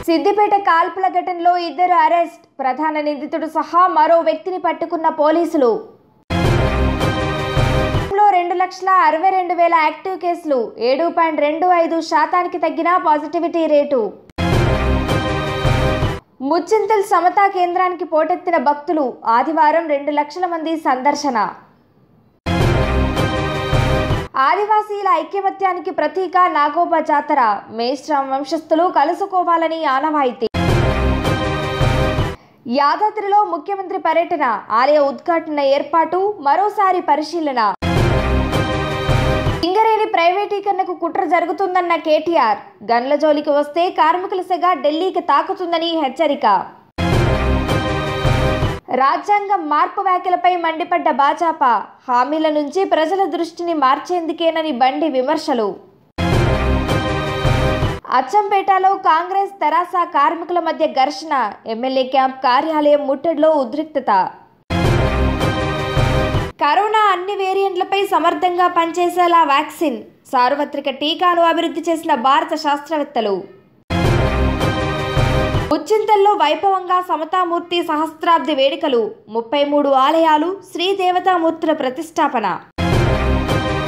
సిద్దిపేట కాల్పుల ఘటనలో ఇద్దరు అరెస్ట్ ప్రధాన నిందితుడు సహా మరో వ్యక్తిని పట్టుకున్న పోలీసులు లో రెండు లక్షల అరవై రెండు వేల యాక్టివ్ కేసులు ఏడు పాయింట్ రెండు ఐదు శాతానికి తగ్గిన పాజిటివిటీ రేటు ముచ్చింతల్ సమతా కేంద్రానికి పోటెత్తిన భక్తులు ఆదివారం రెండు లక్షల మంది సందర్శన ఆదివాసీల ఐక్యమత్యానికి ప్రతీక నాగోబా జాతర మేశ్రాం వంశస్థులు కలుసుకోవాలని ఆనవాయితీ యాదాద్రిలో ముఖ్యమంత్రి పర్యటన ఆలయ ఉద్ఘాటన ఏర్పాటు మరోసారి పరిశీలన సింగరేణి ప్రైవేటీకరణకు కుట్ర జరుగుతుందన్న కేటీఆర్ గన్ల జోలికి వస్తే కార్మికుల సెగ ఢిల్లీకి తాకుతుందని హెచ్చరిక రాజ్యాంగం మార్పు వ్యాఖ్యలపై మండిపడ్డ భాజపా హామీల నుంచి ప్రజల దృష్టిని మార్చేందుకేనని బండి విమర్శలు అచ్చంపేటలో కాంగ్రెస్ తెరాస కార్మికుల మధ్య ఘర్షణ ఎమ్మెల్యే క్యాంప్ కార్యాలయం ముట్టడిలో ఉద్రిక్తత కరోనా అన్ని వేరియంట్లపై సమర్థంగా పనిచేసేలా వ్యాక్సిన్ సార్వత్రిక టీకాను అభివృద్ధి చేసిన భారత శాస్త్రవేత్తలు ఉచ్చింతల్లో వైభవంగా సమతామూర్తి సహస్రాబ్ది వేడుకలు ముప్పై మూడు ఆలయాలు శ్రీ దేవతామూర్తుల ప్రతిష్టాపన